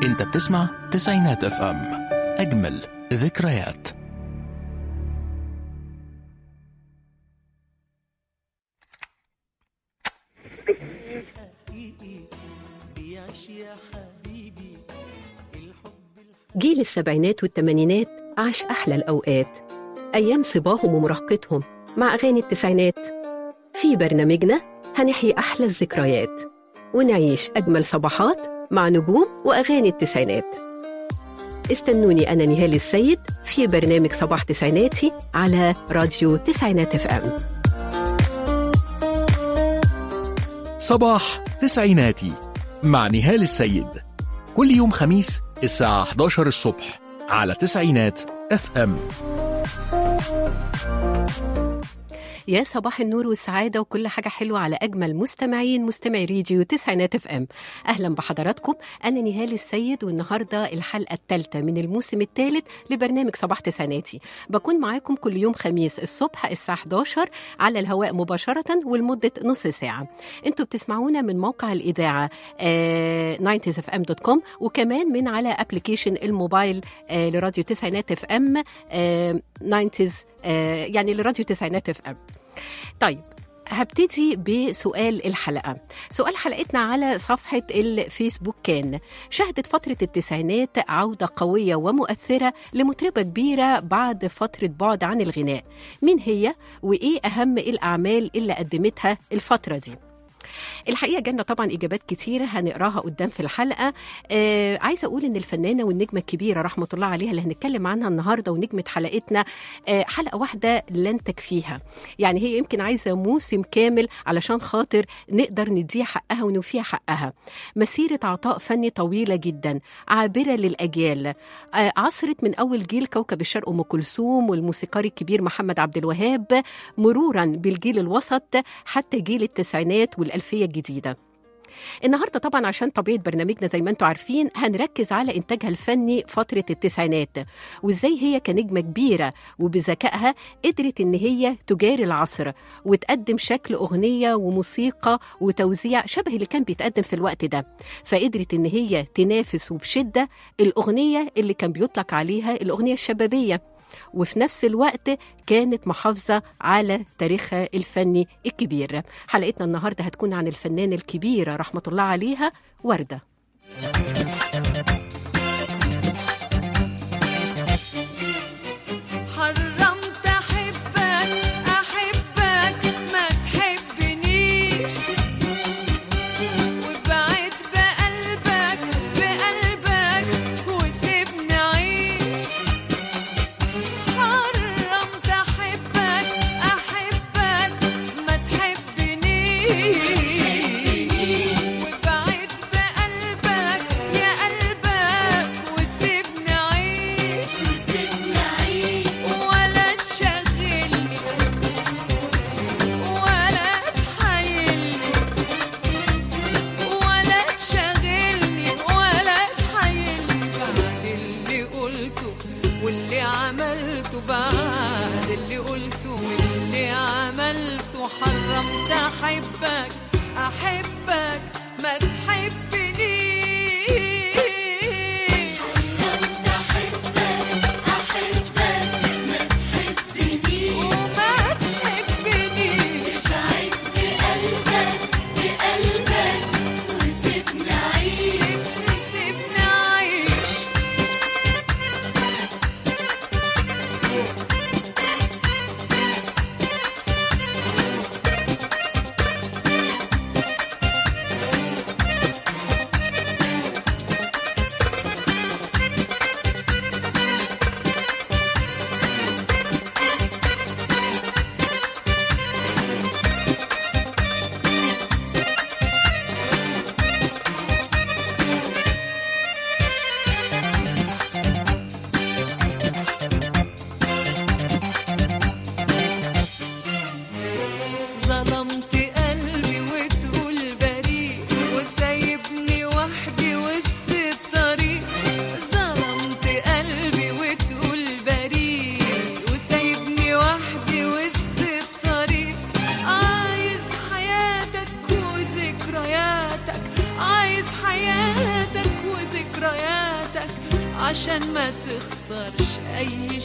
انت بتسمع تسعينات اف ام اجمل ذكريات جيل السبعينات والثمانينات عاش أحلى الأوقات أيام صباهم ومراهقتهم مع أغاني التسعينات في برنامجنا هنحيي أحلى الذكريات ونعيش أجمل صباحات مع نجوم وأغاني التسعينات استنوني أنا نهال السيد في برنامج صباح تسعيناتي على راديو تسعينات اف ام صباح تسعيناتي مع نهال السيد كل يوم خميس الساعة 11 الصبح على تسعينات اف ام يا صباح النور والسعادة وكل حاجة حلوة على أجمل مستمعين مستمعي راديو تسعينات اف ام أهلا بحضراتكم أنا نهال السيد والنهاردة الحلقة الثالثة من الموسم الثالث لبرنامج صباح تسعيناتي بكون معاكم كل يوم خميس الصبح الساعة 11 على الهواء مباشرة ولمدة نص ساعة انتوا بتسمعونا من موقع الإذاعة آه 90fm.com وكمان من على ابلكيشن الموبايل آه لراديو تسعينات اف ام آه 90 آه يعني لراديو تسعينات اف ام طيب هبتدي بسؤال الحلقة سؤال حلقتنا على صفحة الفيسبوك كان شهدت فترة التسعينات عودة قوية ومؤثرة لمطربة كبيرة بعد فترة بعد عن الغناء مين هي وإيه أهم الأعمال اللي قدمتها الفترة دي الحقيقه جالنا طبعا اجابات كتيره هنقراها قدام في الحلقه آه عايزه اقول ان الفنانه والنجمه الكبيره رحمه الله عليها اللي هنتكلم عنها النهارده ونجمه حلقتنا آه حلقه واحده لن تكفيها يعني هي يمكن عايزه موسم كامل علشان خاطر نقدر نديها حقها ونوفيها حقها مسيره عطاء فني طويله جدا عابره للاجيال آه عصرت من اول جيل كوكب الشرق ام كلثوم والموسيقار الكبير محمد عبد الوهاب مرورا بالجيل الوسط حتى جيل التسعينات والألفية الجديدة النهارده طبعا عشان طبيعه برنامجنا زي ما انتم عارفين هنركز على انتاجها الفني فتره التسعينات وازاي هي كنجمه كبيره وبذكائها قدرت ان هي تجاري العصر وتقدم شكل اغنيه وموسيقى وتوزيع شبه اللي كان بيتقدم في الوقت ده فقدرت ان هي تنافس وبشده الاغنيه اللي كان بيطلق عليها الاغنيه الشبابيه وفي نفس الوقت كانت محافظة على تاريخها الفني الكبير حلقتنا النهاردة هتكون عن الفنانة الكبيرة رحمة الله عليها وردة حرمت احبك احبك ما تحبنيش وابعد بقلبك بقلبك وسيبني اعيش حرمت احبك احبك ما تحبنيش وابعد بقلبك يا قلبك وسيبني اعيش ولا تشغلني ولا تحايلني ولا تشغلني ولا تحايلني بعد اللي قلته واللي عملته بعد اللي قلته واللي عملته حرمت احبك احبك ما تحبنيش وما تحبنيش سيبني أعيش عشان ما تخسرش اي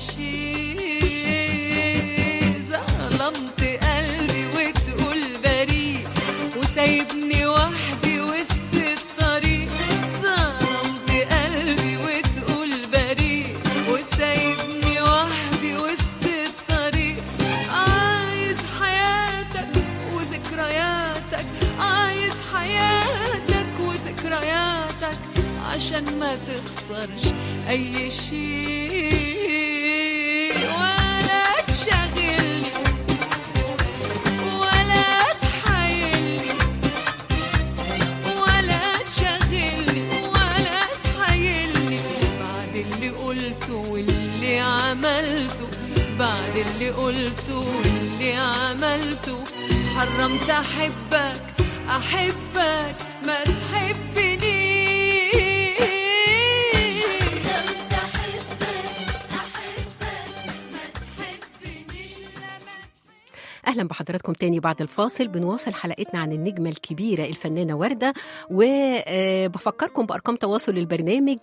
شيء ظلمت قلبي وتقول بريء وسايبني وحدي وسط الطريق ظلمت قلبي وتقول بريء وسايبني وحدي وسط الطريق عايز حياتك وذكرياتك عايز حياتك وذكرياتك عشان ما تخسرش اي شيء ولا تشغلني ولا تحايلني ولا تشغلني ولا تحايلني بعد اللي قلته واللي عملته بعد اللي قلته واللي عملته حرمت احبك احبك ما تحبني اهلا بحضراتكم تاني بعد الفاصل بنواصل حلقتنا عن النجمه الكبيره الفنانه ورده وبفكركم بارقام تواصل البرنامج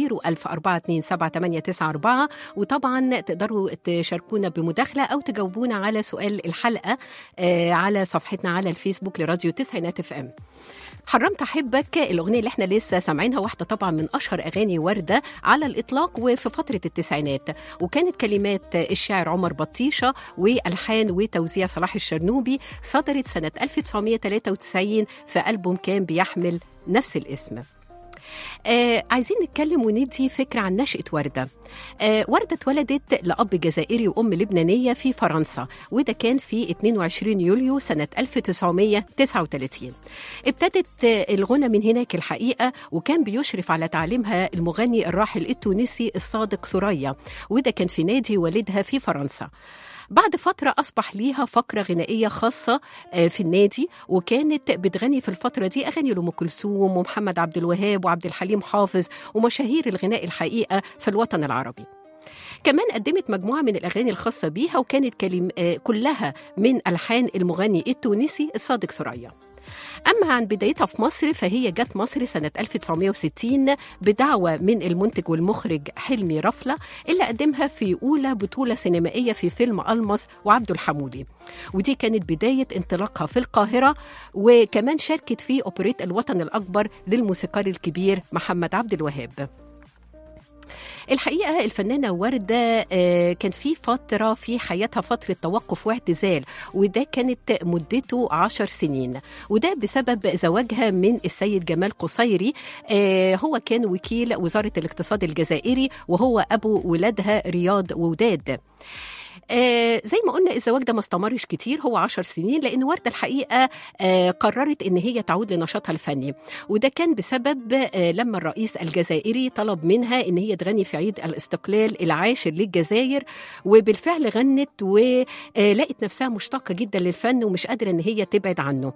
010427894 وطبعا تقدروا تشاركونا بمداخله او تجاوبونا على سؤال الحلقه آه، على صفحتنا على الفيسبوك لراديو تسعينات اف ام حرمت احبك الاغنيه اللي احنا لسه سامعينها واحده طبعا من اشهر اغاني ورده على الاطلاق وفي فتره التسعينات وكانت كلمات الشاعر عمر بطيشه والحان وتوزيع صلاح الشرنوبي صدرت سنه 1993 في البوم كان بيحمل نفس الاسم آه عايزين نتكلم وندي فكرة عن نشأة وردة آه وردة اتولدت لأب جزائري وأم لبنانية في فرنسا وده كان في 22 يوليو سنة 1939 ابتدت آه الغنى من هناك الحقيقة وكان بيشرف على تعليمها المغني الراحل التونسي الصادق ثريا وده كان في نادي والدها في فرنسا بعد فترة أصبح ليها فقرة غنائية خاصة آه، في النادي وكانت بتغني في الفترة دي أغاني لأم كلثوم ومحمد عبد الوهاب وعبد الحليم حافظ ومشاهير الغناء الحقيقة في الوطن العربي كمان قدمت مجموعة من الأغاني الخاصة بيها وكانت كلم آه، كلها من ألحان المغني التونسي الصادق ثريا أما عن بدايتها في مصر فهي جت مصر سنة 1960 بدعوة من المنتج والمخرج حلمي رفلة اللي قدمها في أولى بطولة سينمائية في فيلم ألمس وعبد الحمولي ودي كانت بداية انطلاقها في القاهرة وكمان شاركت في أوبريت الوطن الأكبر للموسيقار الكبير محمد عبد الوهاب الحقيقه الفنانه ورده آه، كان في فتره في حياتها فتره توقف واعتزال وده كانت مدته عشر سنين وده بسبب زواجها من السيد جمال قصيري آه، هو كان وكيل وزاره الاقتصاد الجزائري وهو ابو ولادها رياض ووداد آه زي ما قلنا الزواج ده ما استمرش كتير هو عشر سنين لأن وردة الحقيقة آه قررت إن هي تعود لنشاطها الفني وده كان بسبب آه لما الرئيس الجزائري طلب منها إن هي تغني في عيد الاستقلال العاشر للجزائر وبالفعل غنت ولقت نفسها مشتاقة جدا للفن ومش قادرة إن هي تبعد عنه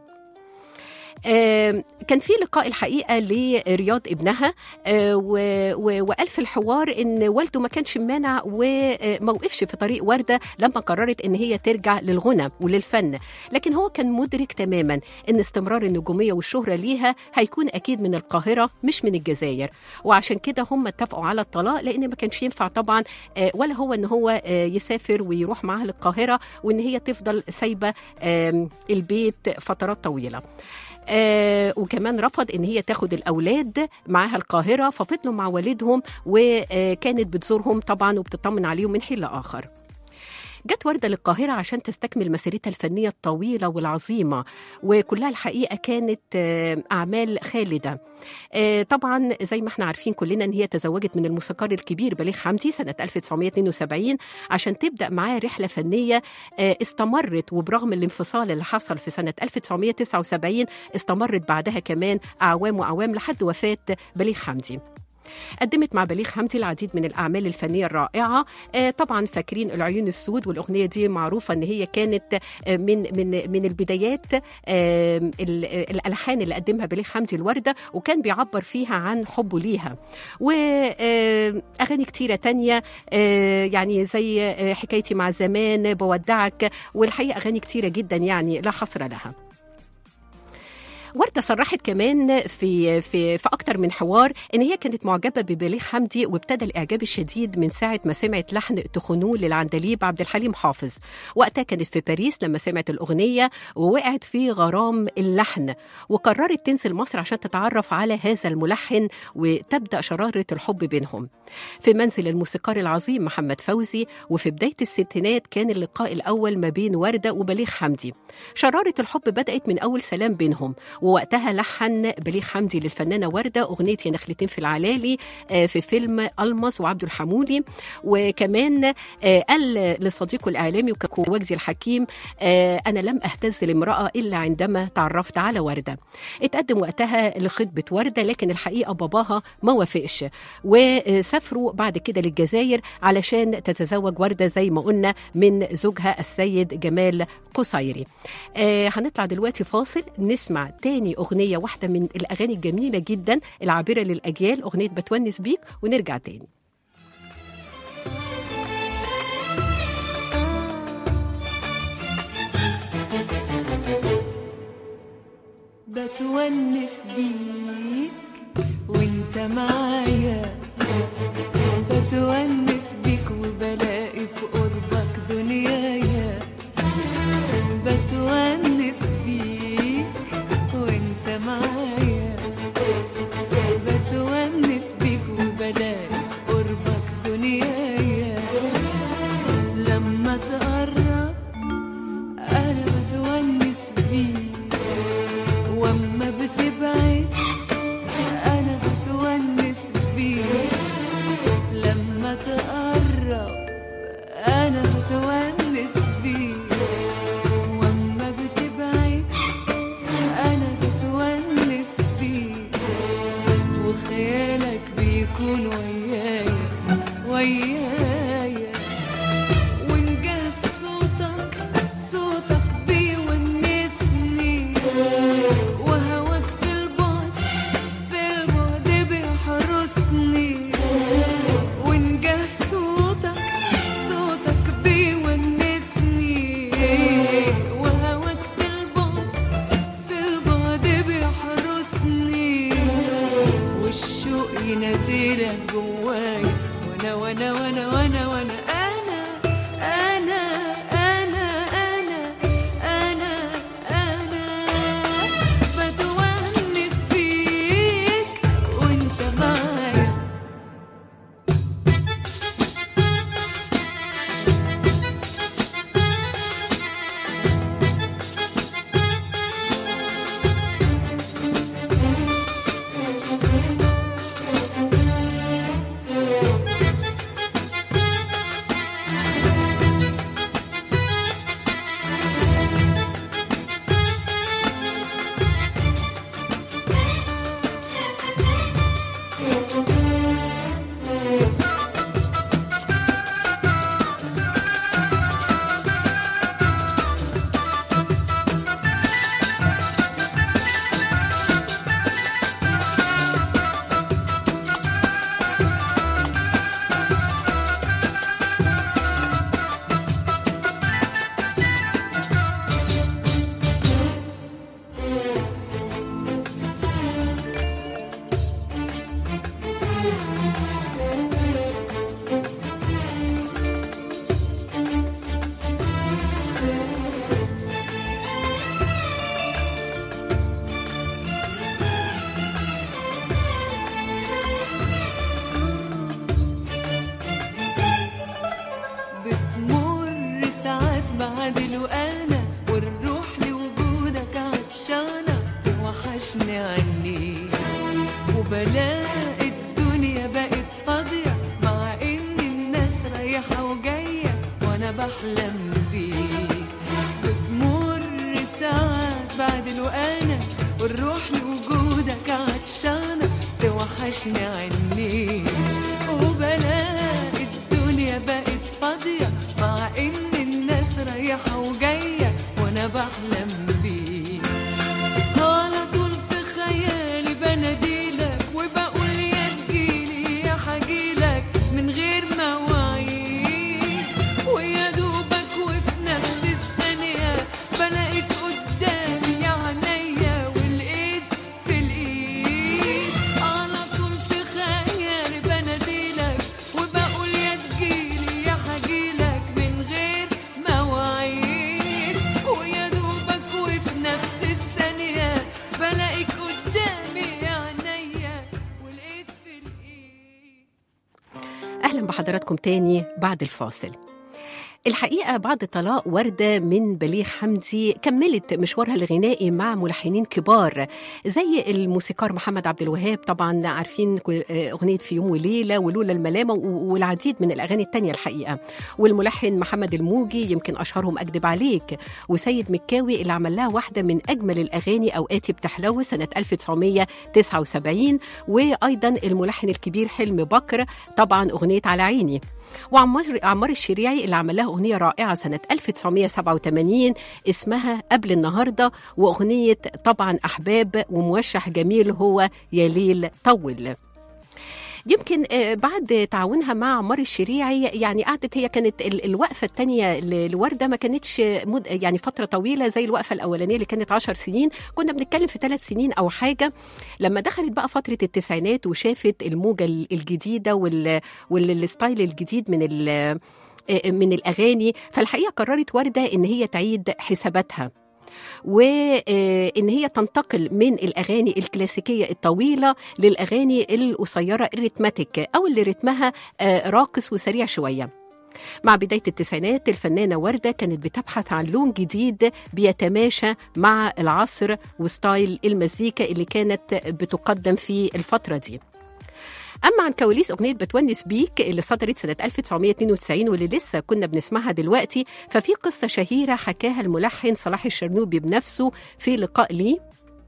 آه، كان في لقاء الحقيقه لرياض ابنها آه، و- و- وقال في الحوار ان والده ما كانش مانع وما وقفش في طريق ورده لما قررت ان هي ترجع للغنى وللفن لكن هو كان مدرك تماما ان استمرار النجوميه والشهره ليها هيكون اكيد من القاهره مش من الجزائر وعشان كده هم اتفقوا على الطلاق لان ما كانش ينفع طبعا آه، ولا هو ان هو آه، يسافر ويروح معاها للقاهره وان هي تفضل سايبه آم، البيت فترات طويله آه وكمان رفض ان هي تاخد الاولاد معاها القاهره ففضلوا مع والدهم وكانت بتزورهم طبعا وبتطمن عليهم من حين لاخر جت وردة للقاهرة عشان تستكمل مسيرتها الفنية الطويلة والعظيمة وكلها الحقيقة كانت آه، أعمال خالدة آه، طبعا زي ما احنا عارفين كلنا ان هي تزوجت من الموسيقار الكبير بليغ حمدي سنة 1972 عشان تبدأ معاه رحلة فنية آه، استمرت وبرغم الانفصال اللي حصل في سنة 1979 استمرت بعدها كمان أعوام وأعوام لحد وفاة بليغ حمدي قدمت مع بليغ حمدي العديد من الأعمال الفنية الرائعة آه، طبعا فاكرين العيون السود والأغنية دي معروفة أن هي كانت آه، من من من البدايات آه، ال- الألحان اللي قدمها بليغ حمدي الوردة وكان بيعبر فيها عن حبه ليها وأغاني كتيرة تانية آه، يعني زي آه، حكايتي مع زمان بودعك والحقيقة أغاني كتيرة جدا يعني لا حصر لها وردة صرحت كمان في في في أكتر من حوار إن هي كانت معجبة ببليغ حمدي وابتدى الإعجاب الشديد من ساعة ما سمعت لحن تخنوه للعندليب عبد الحليم حافظ وقتها كانت في باريس لما سمعت الأغنية ووقعت في غرام اللحن وقررت تنزل مصر عشان تتعرف على هذا الملحن وتبدأ شرارة الحب بينهم في منزل الموسيقار العظيم محمد فوزي وفي بداية الستينات كان اللقاء الأول ما بين وردة وبليغ حمدي شرارة الحب بدأت من أول سلام بينهم ووقتها لحن بليغ حمدي للفنانة وردة أغنية يا نخلتين في العلالي آه، في فيلم ألمس وعبد الحمولي وكمان آه، قال لصديقه الإعلامي وكاكو وجدي الحكيم آه، أنا لم أهتز لامرأة إلا عندما تعرفت على وردة اتقدم وقتها لخطبة وردة لكن الحقيقة باباها ما وافقش وسافروا بعد كده للجزائر علشان تتزوج وردة زي ما قلنا من زوجها السيد جمال قصيري آه هنطلع دلوقتي فاصل نسمع تاني أغنية واحدة من الأغاني الجميلة جدا العابرة للأجيال أغنية بتونس بيك ونرجع تاني بتونس بيك وانت معايا بتونس بيك وبلاقي في قربك دنيايا بتونس بيك وانت معايا بتونس بيك وبلاقي في قربك دنيايا لما تقرب انا بتونس بيك واما بتبعد انا بتونس بيك لما تقرب انا بتونس بيك واما بتبعد انا بتونس بيك وخيالك بيكون ويايا ويايا ونجهز صوتك صوتك بيونسني وهواك في البعد في البعد بيحرسني ونجهز صوتك صوتك بيونسني وهواك في البعد في البعد بيحرسني والشوق يناديلك جوايا وانا وانا وانا وانا وانا انا انا انا انا انا انا بتونس بيك وانت معايا بتمر ساعات بعدل وانا والروح لوجودك عطشانة توحشني عني وبلاقي الدنيا بقت فاضية مع ان الناس رايحة وجاية وانا بحلم بيك بتمر ساعات بعدل وانا والروح لوجودك عطشانة توحشني عني وبلاقي الدنيا بقت فاضية مع ان الناس رايحة وجاية وانا بحلم بيك على طول في خيالي بناديلك وبقول يا تجيلي يا حجيلك من غير مواعيد ويا دوبك وفي نفس الثانية بلاقيك قدامي يا عينيا والايه بحضراتكم تاني بعد الفاصل الحقيقة بعد طلاق وردة من بليغ حمدي كملت مشوارها الغنائي مع ملحنين كبار زي الموسيقار محمد عبد الوهاب طبعا عارفين كل- آه، أغنية في يوم وليلة ولولا الملامة و- والعديد من الأغاني التانية الحقيقة والملحن محمد الموجي يمكن أشهرهم أكذب عليك وسيد مكاوي اللي عمل لها واحدة من أجمل الأغاني أوقاتي بتحلو سنة 1979 وأيضا الملحن الكبير حلمي بكر طبعا أغنية على عيني وعمار عمار الشريعي اللي عمل لها أغنية رائعة سنة 1987 اسمها قبل النهاردة وأغنية طبعا أحباب وموشح جميل هو يا ليل طول يمكن آه، بعد تعاونها مع عمار الشريعي يعني قعدت هي كانت ال- الوقفه الثانيه لورده ما كانتش مد يعني فتره طويله زي الوقفه الاولانيه اللي كانت 10 سنين كنا بنتكلم في ثلاث سنين او حاجه لما دخلت بقى فتره التسعينات وشافت الموجه ال- الجديده وال والستايل الجديد من ال آه، من الاغاني فالحقيقه قررت ورده ان هي تعيد حساباتها وان هي تنتقل من الاغاني الكلاسيكيه الطويله للاغاني القصيره الريتماتيك او اللي رتمها آه، راقص وسريع شويه مع بداية التسعينات الفنانة وردة كانت بتبحث عن لون جديد بيتماشى مع العصر وستايل المزيكا اللي كانت بتقدم في الفترة دي أما عن كواليس أغنية بتونس بيك اللي صدرت سنة 1992 واللي لسه كنا بنسمعها دلوقتي ففي قصة شهيرة حكاها الملحن صلاح الشرنوبي بنفسه في لقاء ليه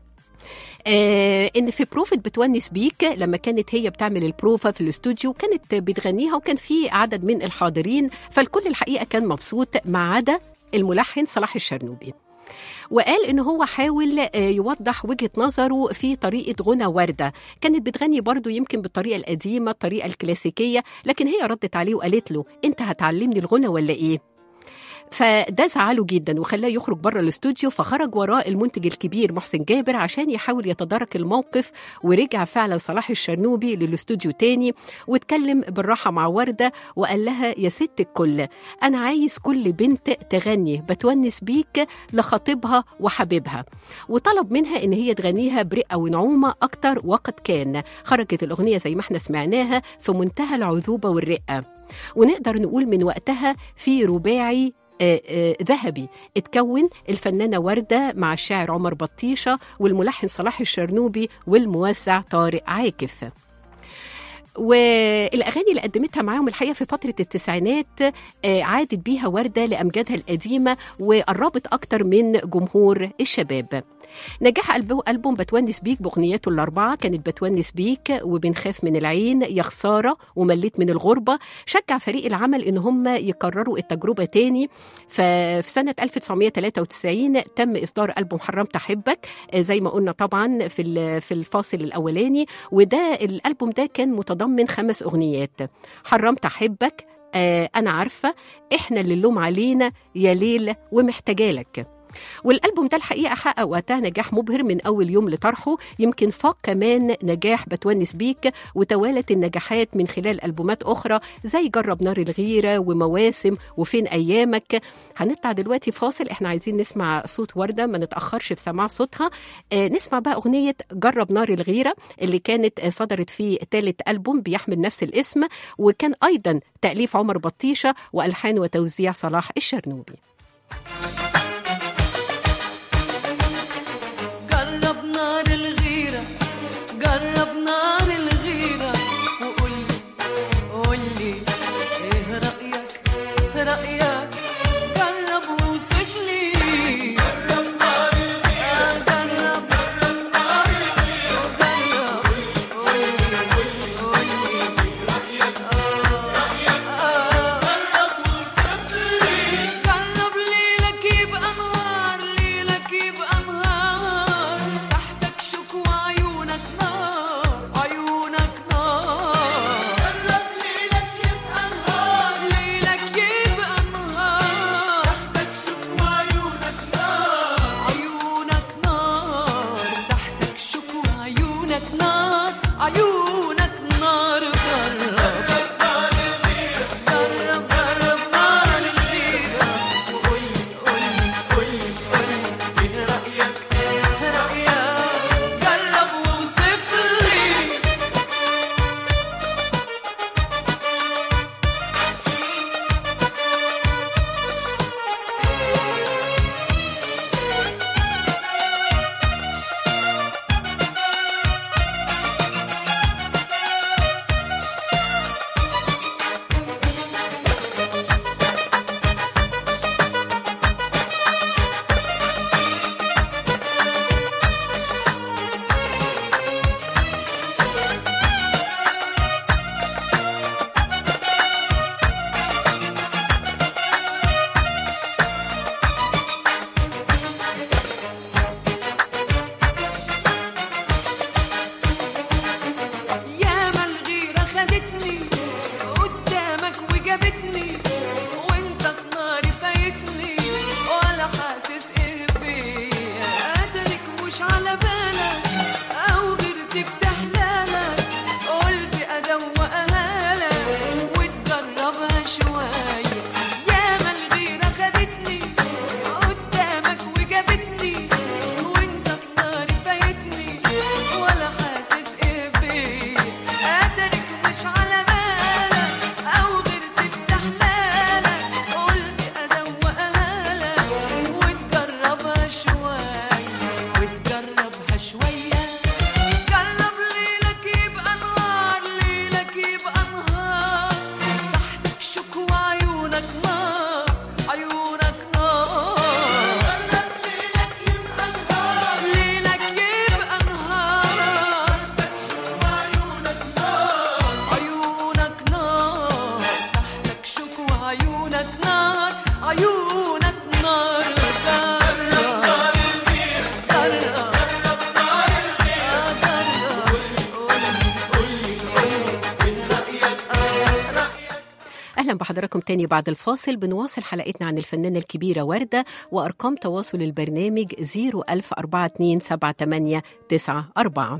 آه ان في بروفة بتونس بيك لما كانت هي بتعمل البروفة في الاستوديو كانت بتغنيها وكان في عدد من الحاضرين فالكل الحقيقة كان مبسوط ما عدا الملحن صلاح الشرنوبي وقال ان هو حاول آه، يوضح وجهه نظره في طريقه غنى ورده كانت بتغني برضو يمكن بالطريقه القديمه الطريقه الكلاسيكيه لكن هي ردت عليه وقالت له انت هتعلمني الغنى ولا ايه فده زعله جدا وخلاه يخرج بره الاستوديو فخرج وراه المنتج الكبير محسن جابر عشان يحاول يتدارك الموقف ورجع فعلا صلاح الشرنوبي للاستوديو تاني واتكلم بالراحه مع ورده وقال لها يا ست الكل انا عايز كل بنت تغني بتونس بيك لخطيبها وحبيبها وطلب منها ان هي تغنيها برقه ونعومه اكتر وقد كان خرجت الاغنيه زي ما احنا سمعناها في منتهى العذوبه والرقه ونقدر نقول من وقتها في رباعي آه، آه، ذهبي اتكون الفنانة وردة مع الشاعر عمر بطيشة والملحن صلاح الشرنوبي والموزع طارق عاكف والاغاني اللي قدمتها معاهم الحقيقه في فتره التسعينات آه، عادت بيها ورده لامجادها القديمه وقربت اكتر من جمهور الشباب نجاح ألبو- ألبوم بتونس بيك بأغنياته الأربعة كانت بتونس بيك وبنخاف من العين يا خسارة ومليت من الغربة شجع فريق العمل إن هم يكرروا التجربة تاني ففي سنة 1993 تم إصدار ألبوم حرمت أحبك آه، زي ما قلنا طبعا في ال- في الفاصل الأولاني وده الألبوم ده كان متضمن خمس أغنيات حرمت أحبك آه أنا عارفة إحنا اللي اللوم علينا يا ليل ومحتاجالك والالبوم ده الحقيقه حقق وقتها نجاح مبهر من اول يوم لطرحه يمكن فاق كمان نجاح بتونس بيك وتوالت النجاحات من خلال البومات اخرى زي جرب نار الغيره ومواسم وفين ايامك هنطلع دلوقتي فاصل احنا عايزين نسمع صوت ورده ما نتاخرش في سماع صوتها آه نسمع بقى اغنيه جرب نار الغيره اللي كانت آه، صدرت في ثالث البوم بيحمل نفس الاسم وكان ايضا تاليف عمر بطيشه والحان وتوزيع صلاح الشرنوبي جرب نار الغيرة جرب نار الغيرة وقولي قولي ايه رأيك رأيك جرب وصف لي جرب نار الغيرة جرب جرب نار الغيرة جرب قولي قولي رأيك رأيك جرب وصف لي جرب ليلك يبقى نهار ليلك يبقى نهار تحتك شوك وعيونك نار بالك أو غيرت بتحلالك قلت أدوقها لك وتجربها شوية ياما الغيرة خدتني قدامك وجابتني وانت في ناري فايتني ولا حاسس ايه بيا اترك مش على بالك او غيرت بتحلالك قلت ادوقها لك وتجربها شوية وتجربها شوية جرب ليلك يبقى نهار ليلك يبقى نهار تحتك شكوى عيونك نار عيونك نار جرب ليلك يبقى نهار ليلك يبقى نهار شكوى عيونك نار عيونك نار تحتك شكوى عيونك نار عيونك نار جرب جرب اهلا بحضراتكم تاني بعد الفاصل بنواصل حلقتنا عن الفنانه الكبيره ورده وارقام تواصل البرنامج 010427894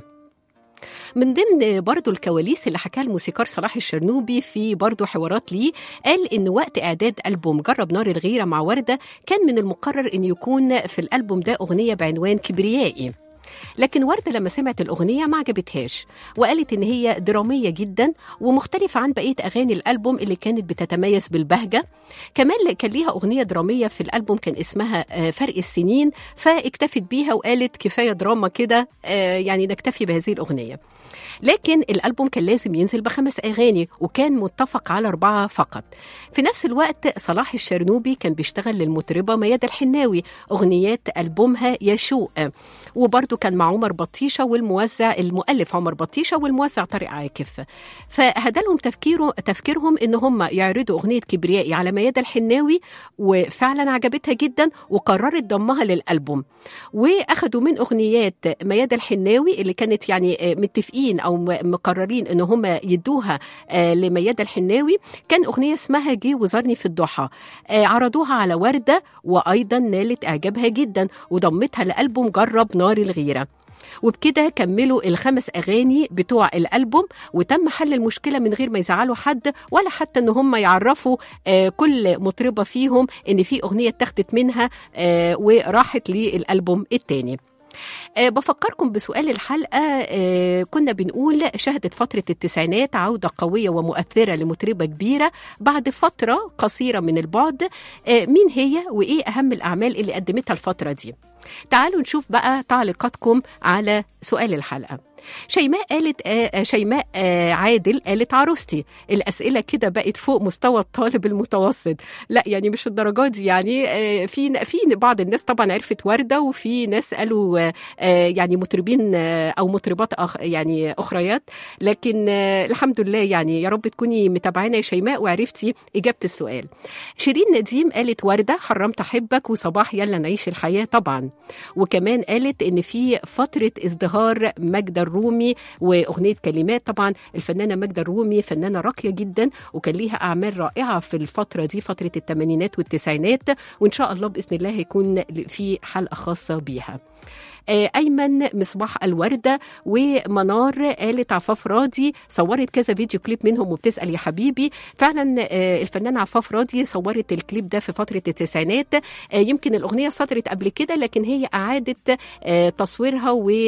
من ضمن برضو الكواليس اللي حكاها الموسيقار صلاح الشرنوبي في برضو حوارات ليه قال ان وقت اعداد البوم جرب نار الغيره مع ورده كان من المقرر ان يكون في الالبوم ده اغنيه بعنوان كبريائي لكن وردة لما سمعت الأغنية ما عجبتهاش وقالت إن هي درامية جدا ومختلفة عن بقية أغاني الألبوم اللي كانت بتتميز بالبهجة كمان كان ليها أغنية درامية في الألبوم كان اسمها آه، فرق السنين فاكتفت بيها وقالت كفاية دراما كده آه، يعني نكتفي بهذه الأغنية لكن الألبوم كان لازم ينزل بخمس أغاني وكان متفق على أربعة فقط في نفس الوقت صلاح الشرنوبي كان بيشتغل للمطربة ميادة الحناوي أغنيات ألبومها يشوق وبرضه كان مع عمر بطيشة والموزع المؤلف عمر بطيشة والموزع طارق عاكف فهدالهم تفكيره تفكيرهم ان هم يعرضوا اغنيه كبريائي على ميادة الحناوي وفعلا عجبتها جدا وقررت ضمها للالبوم واخدوا من اغنيات ميادة الحناوي اللي كانت يعني آه، متفقين او م- مقررين ان هم يدوها آه، لميادة الحناوي كان اغنيه اسمها جه وزارني في الضحى آه، عرضوها على ورده وايضا نالت اعجابها جدا وضمتها لالبوم جرب نار الغيره وبكده كملوا الخمس اغاني بتوع الالبوم وتم حل المشكله من غير ما يزعلوا حد ولا حتى ان هم يعرفوا آه، كل مطربه فيهم ان في اغنيه اتاخدت منها آه، وراحت للالبوم الثاني أه بفكركم بسؤال الحلقة أه كنا بنقول شهدت فترة التسعينات عودة قوية ومؤثرة لمطربة كبيرة بعد فترة قصيرة من البعد أه مين هي وإيه أهم الأعمال اللي قدمتها الفترة دي تعالوا نشوف بقى تعليقاتكم على سؤال الحلقة شيماء قالت آه شيماء آه عادل قالت عروستي الأسئلة كده بقت فوق مستوى الطالب المتوسط لا يعني مش الدرجات دي يعني آه في في بعض الناس طبعا عرفت وردة وفي ناس قالوا آه يعني مطربين آه أو مطربات أخ يعني أخريات لكن آه الحمد لله يعني يا رب تكوني متابعانا يا شيماء وعرفتي إجابة السؤال شيرين نديم قالت وردة حرمت أحبك وصباح يلا نعيش الحياة طبعا وكمان قالت إن في فترة ازدهار مجد الرومي واغنيه كلمات طبعا الفنانه ماجده الرومي فنانه راقيه جدا وكان ليها اعمال رائعه في الفتره دي فتره الثمانينات والتسعينات وان شاء الله باذن الله هيكون في حلقه خاصه بيها ايمن مصباح الورده ومنار قالت عفاف راضي صورت كذا فيديو كليب منهم وبتسال يا حبيبي فعلا الفنانه عفاف راضي صورت الكليب ده في فتره التسعينات يمكن الاغنيه صدرت قبل كده لكن هي اعادت تصويرها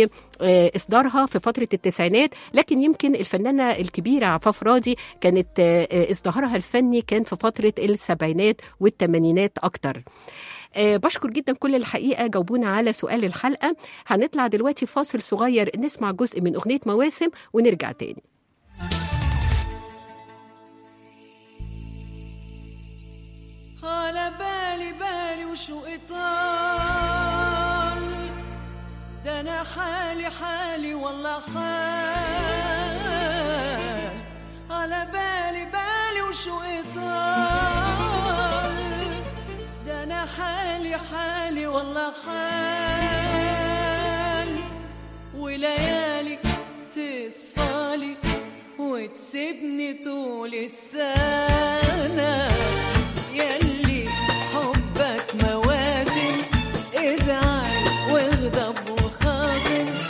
واصدارها في فتره التسعينات لكن يمكن الفنانه الكبيره عفاف راضي كانت ازدهارها الفني كان في فتره السبعينات والثمانينات اكتر أه بشكر جدا كل الحقيقة جاوبونا على سؤال الحلقة هنطلع دلوقتي فاصل صغير نسمع جزء من أغنية مواسم ونرجع تاني على بالي بالي وشو إطال ده أنا حالي حالي والله حال على بالي بالي وشو إطال ده أنا حالي حالي والله حال وليالي تصفالي وتسيبني طول السنة يلي حبك مواسم ازعل واغضب وخاصم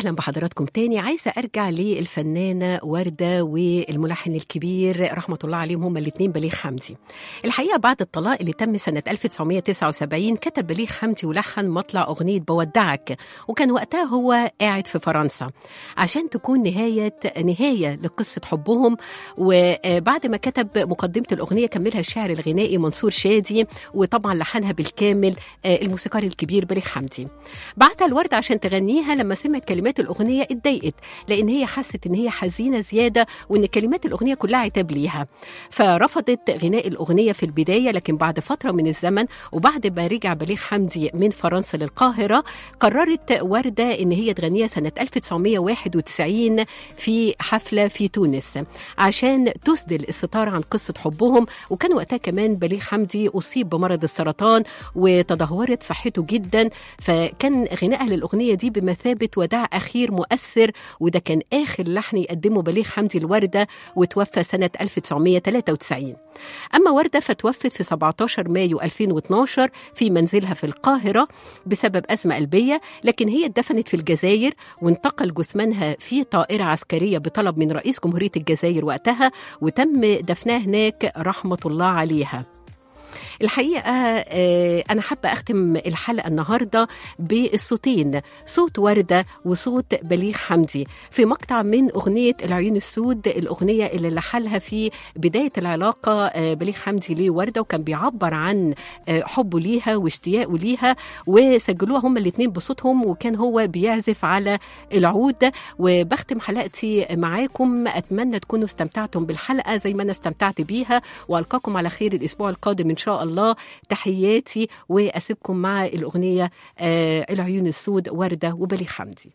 اهلا بحضراتكم تاني عايزه ارجع للفنانه ورده والملحن الكبير رحمه الله عليهم هما الاثنين بليغ حمدي الحقيقه بعد الطلاق اللي تم سنه 1979 كتب بليغ حمدي ولحن مطلع اغنيه بودعك وكان وقتها هو قاعد في فرنسا عشان تكون نهايه نهايه لقصه حبهم وبعد ما كتب مقدمه الاغنيه كملها الشاعر الغنائي منصور شادي وطبعا لحنها بالكامل الموسيقار الكبير بليغ حمدي بعتها الورد عشان تغنيها لما سمعت كلمات الاغنيه اتضايقت لان هي حست ان هي حزينه زياده وان كلمات الاغنيه كلها عتاب ليها فرفضت غناء الاغنيه في البدايه لكن بعد فتره من الزمن وبعد ما رجع بليغ حمدي من فرنسا للقاهره قررت ورده ان هي تغنيها سنه 1991 في حفله في تونس عشان تسدل الستار عن قصه حبهم وكان وقتها كمان بليغ حمدي اصيب بمرض السرطان وتدهورت صحته جدا فكان غنائها للاغنيه دي بمثابه وداع اخير مؤثر وده كان اخر لحن يقدمه بليغ حمدي الورده وتوفى سنه 1993 اما ورده فتوفت في 17 مايو 2012 في منزلها في القاهره بسبب ازمه قلبيه لكن هي اتدفنت في الجزائر وانتقل جثمانها في طائره عسكريه بطلب من رئيس جمهوريه الجزائر وقتها وتم دفنها هناك رحمه الله عليها الحقيقه انا حابه اختم الحلقه النهارده بالصوتين صوت ورده وصوت بليغ حمدي في مقطع من اغنيه العيون السود الاغنيه اللي لحلها في بدايه العلاقه بليغ حمدي لورده وكان بيعبر عن حبه ليها واشتياقه ليها وسجلوها هما الاثنين بصوتهم وكان هو بيعزف على العود وبختم حلقتي معاكم اتمنى تكونوا استمتعتم بالحلقه زي ما انا استمتعت بيها والقاكم على خير الاسبوع القادم ان شاء الله تحياتي واسيبكم مع الاغنيه آه العيون السود ورده وبليغ حمدي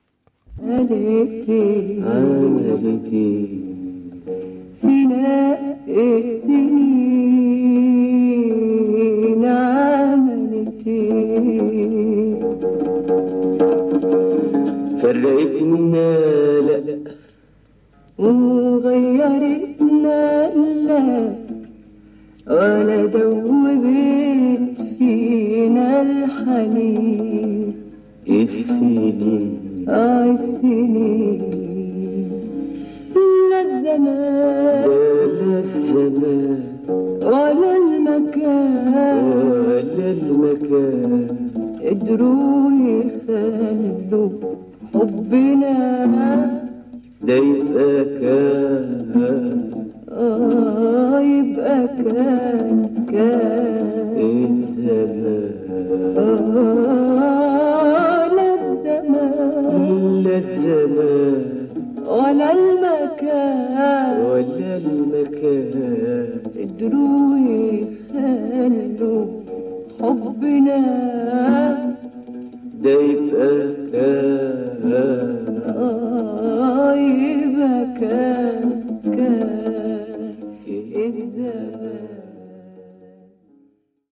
عملتي عملتي فينا السنين عملتي فرقتنا لا وغيرتنا لا ولا دوبت فينا الحنين السنين آه السنين لا الزمان ولا الزمان ولا المكان ولا المكان قدروا يخلوا حبنا ده يبقى كان آه يبقى كان كان الزمان آه لا الزمان لا الزمان ولا المكان ولا المكان قدروا يخلوا حبنا ده يبقى كان آه يبقى كان